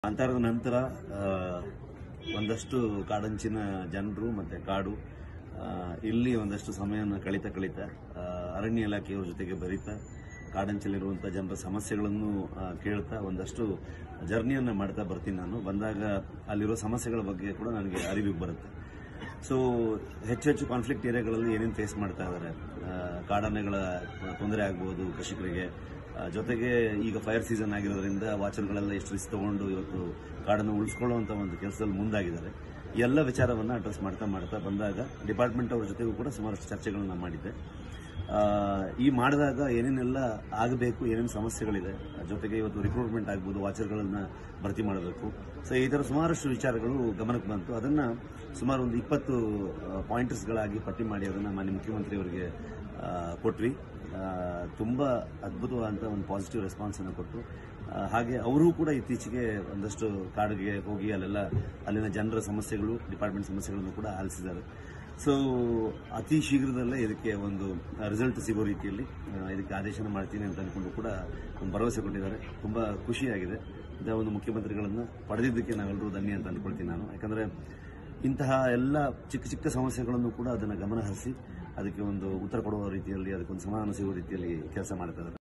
ಕಾಂತಾರದ ನಂತರ ಆ, ಒಂದಷ್ಟು ಕಾಡಂಚಿನ ಜನರು ಮತ್ತೆ ಕಾಡು ಆ, ಇಲ್ಲಿ ಒಂದಷ್ಟು ಸಮಯವನ್ನು ಕಳೀತಾ ಕಳೀತಾ ಆ, ಅರಣ್ಯ ಇಲಾಖೆಯವ್ರ ಜೊತೆಗೆ ಬರೀತಾ ಕಾಡಂಚಲಿರುವಂಥ ಜನರ ಸಮಸ್ಯೆಗಳನ್ನು ಆ, ಕೇಳ್ತಾ ಒಂದಷ್ಟು ಜರ್ನಿಯನ್ನು ಮಾಡ್ತಾ ಬರ್ತೀನಿ ನಾನು ಬಂದಾಗ ಅಲ್ಲಿರೋ ಸಮಸ್ಯೆಗಳ ಬಗ್ಗೆ ಕೂಡ ನನಗೆ ಅರಿವಿಗೆ ಬರುತ್ತೆ ಸೊ ಹೆಚ್ಚು ಹೆಚ್ಚು ಕಾನ್ಫ್ಲಿಕ್ಟ್ ಏರಿಯಾಗಳಲ್ಲಿ ಏನೇನು ಫೇಸ್ ಮಾಡ್ತಾ ಇದ್ದಾರೆ ಆ, ಕಾಡಾನೆಗಳ ತೊಂದರೆ ಆಗ್ಬೋದು ಕೃಷಿಕರಿಗೆ ಆ, ಜೊತೆಗೆ ಈಗ ಫೈರ್ ಸೀಸನ್ ಆಗಿರೋದ್ರಿಂದ ವಾಚರ್ಗಳೆಲ್ಲ ಎಷ್ಟು ರಿಸ್ಕ್ ತಗೊಂಡು ಇವತ್ತು ಕಾಡನ್ನು ಉಳಿಸ್ಕೊಳ್ಳುವಂತ ಒಂದು ಕೆಲಸದಲ್ಲಿ ಮುಂದಾಗಿದ್ದಾರೆ ಈ ಎಲ್ಲ ವಿಚಾರವನ್ನು ಅಡ್ರೆಸ್ ಮಾಡ್ತಾ ಮಾಡ್ತಾ ಬಂದಾಗ ಡಿಪಾರ್ಟ್ಮೆಂಟ್ ಅವ್ರ ಜೊತೆಗೂ ಕೂಡ ಸುಮಾರಷ್ಟು ಚರ್ಚೆಗಳನ್ನ ಮಾಡಿದ್ದೆ ಆ, ಈ ಮಾಡಿದಾಗ ಏನೇನೆಲ್ಲ ಆಗಬೇಕು ಏನೇನು ಸಮಸ್ಯೆಗಳಿದೆ ಜೊತೆಗೆ ಇವತ್ತು ರಿಕ್ರೂಟ್ಮೆಂಟ್ ಆಗ್ಬೋದು ವಾಚರ್ಗಳನ್ನ ಭರ್ತಿ ಮಾಡಬೇಕು ಸೊ ಈ ಥರ ಸುಮಾರಷ್ಟು ವಿಚಾರಗಳು ಗಮನಕ್ಕೆ ಬಂತು ಅದನ್ನ ಸುಮಾರು ಒಂದು ಇಪ್ಪತ್ತು ಪಾಯಿಂಟರ್ಸ್ಗಳಾಗಿ ಪಟ್ಟಿ ಮಾಡಿ ಅದನ್ನ ಮಾನ್ಯ ಮುಖ್ಯಮಂತ್ರಿಯವರಿಗೆ ಆ, ಕೊಟ್ವಿ ಆ, ತುಂಬಾ ಅದ್ಭುತವಾದಂಥ ಒಂದು ಪಾಸಿಟಿವ್ ರೆಸ್ಪಾನ್ಸ್ ಅನ್ನು ಕೊಟ್ಟು ಆ, ಹಾಗೆ ಅವರು ಕೂಡ ಇತ್ತೀಚೆಗೆ ಒಂದಷ್ಟು ಕಾಡಿಗೆ ಹೋಗಿ ಅಲ್ಲೆಲ್ಲ ಅಲ್ಲಿನ ಜನರ ಸಮಸ್ಯೆಗಳು ಡಿಪಾರ್ಟ್ಮೆಂಟ್ ಸಮಸ್ಯೆಗಳನ್ನು ಕೂಡ ಆಲಿಸಿದ್ದಾರೆ ಸೊ ಅತಿ ಶೀಘ್ರದಲ್ಲೇ ಇದಕ್ಕೆ ಒಂದು ರಿಸಲ್ಟ್ ಸಿಗೋ ರೀತಿಯಲ್ಲಿ ಆ, ಇದಕ್ಕೆ ಆದೇಶನ ಮಾಡ್ತೀನಿ ಅಂತ ಅನ್ಕೊಂಡು ಕೂಡ ಒಂದು ಭರವಸೆ ಕೊಟ್ಟಿದ್ದಾರೆ ತುಂಬಾ ಖುಷಿಯಾಗಿದೆ ಇಂಥ ಒಂದು ಮುಖ್ಯಮಂತ್ರಿಗಳನ್ನ ಪಡೆದಿದ್ದಕ್ಕೆ ನಾವೆಲ್ಲರೂ ಧನ್ಯ ಅಂತ ಅನ್ಕೊಳ್ತೀನಿ ನಾನು ಯಾಕಂದ್ರೆ ಇಂತಹ ಎಲ್ಲ ಚಿಕ್ಕ ಚಿಕ್ಕ ಸಮಸ್ಯೆಗಳನ್ನು ಕೂಡ ಅದನ್ನು ಗಮನ ಹರಿಸಿ ಅದಕ್ಕೆ ಒಂದು ಉತ್ತರ ಕೊಡುವ ರೀತಿಯಲ್ಲಿ ಅದಕ್ಕೊಂದು ಸಮಾಧಾನ ಸಿಗುವ ರೀತಿಯಲ್ಲಿ ಕೆಲಸ ಮಾಡ್ತಾ ಇದ್ದಾರೆ